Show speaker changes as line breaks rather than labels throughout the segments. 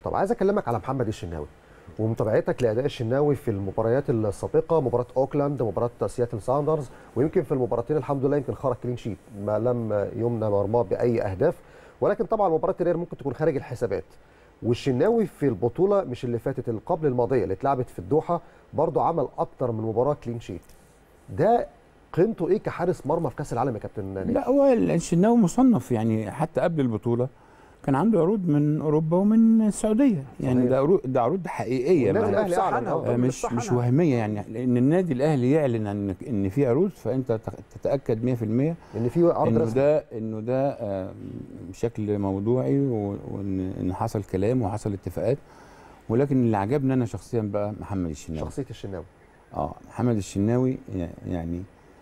طب عايز اكلمك على محمد الشناوي ومتابعتك لاداء الشناوي في المباريات السابقه مباراه اوكلاند مباراه سياتل ساوندرز ويمكن في المباراتين الحمد لله يمكن خرج كلين شيت ما لم يمنى مرماه باي اهداف ولكن طبعا مباراه الريال ممكن تكون خارج الحسابات والشناوي في البطوله مش اللي فاتت اللي قبل الماضيه اللي اتلعبت في الدوحه برضه عمل اكتر من مباراه كلين شيت ده قيمته ايه كحارس مرمى في كاس العالم يا كابتن ناجي؟
لا هو الشناوي مصنف يعني حتى قبل البطوله كان عنده عروض من اوروبا ومن السعوديه يعني
صحيح.
ده عروض ده عروض حقيقيه
والنادي
ما-
الاهلي
بصح
اعلن
عنها
آه.
وكل
آه، مش
بصح
مش
عنها.
وهميه يعني لان النادي الاهلي يعلن ان ان في عروض فانت تق- تتاكد 100%
ان في عرض
انه
رسمي
ده انه ده آه، بشكل موضوعي و- وان إن حصل كلام وحصل اتفاقات ولكن اللي عجبني انا شخصيا بقى محمد الشناوي
شخصيه الشناوي
اه محمد الشناوي يعني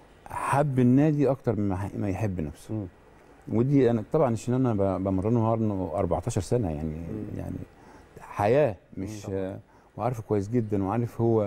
حب النادي اكتر مما ح- ما يحب نفسه
مم.
ودي انا طبعا الشناوي انا ب- بمرنه عنه 14 سنه يعني يعني حياه مش آه وعارفه كويس جدا وعارف هو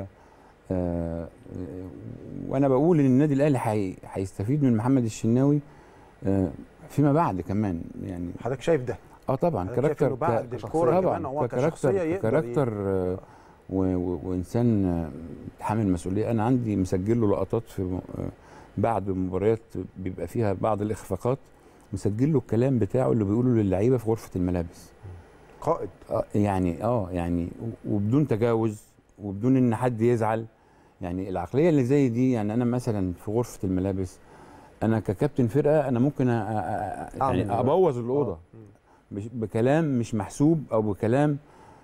آه آه، وانا بقول ان النادي الاهلي حي- هيستفيد من محمد الشناوي آه فيما بعد كمان يعني
حضرتك شايف ده
اه طبعا
حضرتك شايف
كاركتر
إنه بعد
ك-
الكورة
طبعا
كمان هو
ككاركتر
كشخصية يقدر
ككاركتر آه، و- و- وانسان آه، متحمل مسؤوليه انا عندي مسجل له لقطات في م- آه، بعد مباريات بيبقى فيها بعض الاخفاقات مسجل له الكلام بتاعه اللي بيقوله للعيبه في غرفه الملابس
قائد
آه يعني اه يعني و- وبدون تجاوز وبدون ان حد يزعل يعني العقليه اللي زي دي يعني انا مثلا في غرفه الملابس انا ككابتن فرقه انا ممكن أ- أ- أ-
أعمل
يعني ابوظ الاوضه
آه.
مش بكلام مش محسوب او بكلام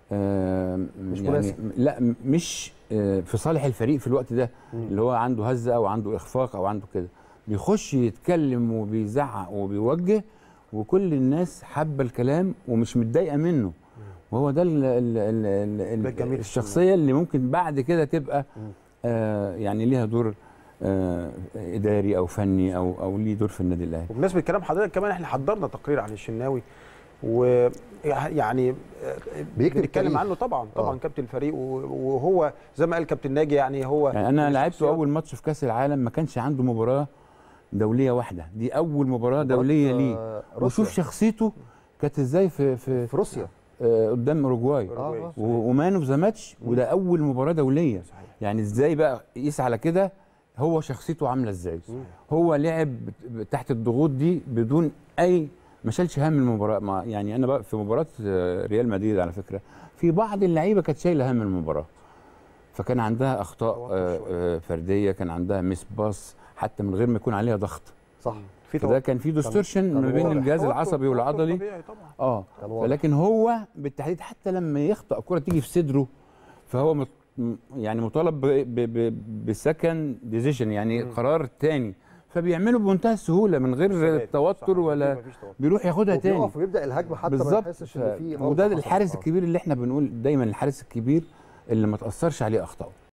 آه
مش
يعني
مناسب.
لا م- مش آه في صالح الفريق في الوقت ده
مم.
اللي هو عنده هزه او عنده اخفاق او عنده كده بيخش يتكلم وبيزعق وبيوجه وكل الناس حابه الكلام ومش متضايقه منه وهو ده ال ال ال ال
ده الجميل في
الشخصيه اللي ممكن بعد كده تبقى
مم.
آه يعني ليها دور آه اداري او فني او او ليه دور في النادي الاهلي
وبمناسبه كلام حضرتك كمان احنا حضرنا تقرير عن الشناوي ويعني
بيكتب
بنتكلم
التاريخ.
عنه طبعا طبعا
آه.
كابتن الفريق و- وهو زي ما قال كابتن ناجي يعني هو
يعني انا
من
لعبته
الشخصيات-
اول ماتش في كاس العالم ما كانش عنده مباراه دوليه واحده دي اول مباراه دوليه
مباراة،
ليه
آه، روسيا.
وشوف شخصيته كانت ازاي في في
في روسيا
آه قدام اوروجواي
أوروجواي.
آه.
و- ومان اوف ذا ماتش وده اول مباراه دوليه
صحيح.
يعني ازاي بقى قيس على كده هو شخصيته عامله ازاي هو لعب بت- تحت الضغوط دي بدون اي ما شالش هم المباراه ما يعني انا بقى في مباراه آه، ريال مدريد على فكره في بعض اللعيبه كانت شايله هم المباراه فكان عندها اخطاء
توتر
آه،
شوية.
آه، فرديه كان عندها مس باص حتى من غير ما يكون عليها ضغط
صح
في
فده كان في ديستورشن ما بين
واضح.
الجهاز
توتر-
العصبي
توتر
والعضلي
طبيعي طبعا
اه
كان واضح.
ولكن هو بالتحديد حتى لما يخطأ كرة تيجي في صدره فهو مط... م- يعني مطالب ب... ب... ب... بسكند ديسيشن يعني قرار تاني فبيعمله بمنتهى السهوله من غير
ثبات.
توتر
صح.
ولا
مفيش توتر.
بيروح ياخدها تاني
وبيقف ويبدا الهجمه حتى ما
بالظبط
يحسش
ف...
ان في
وده
غلطة
الحارس
حصلت. آه.
الكبير اللي احنا بنقول دايما الحارس الكبير اللي ما تاثرش عليه اخطائه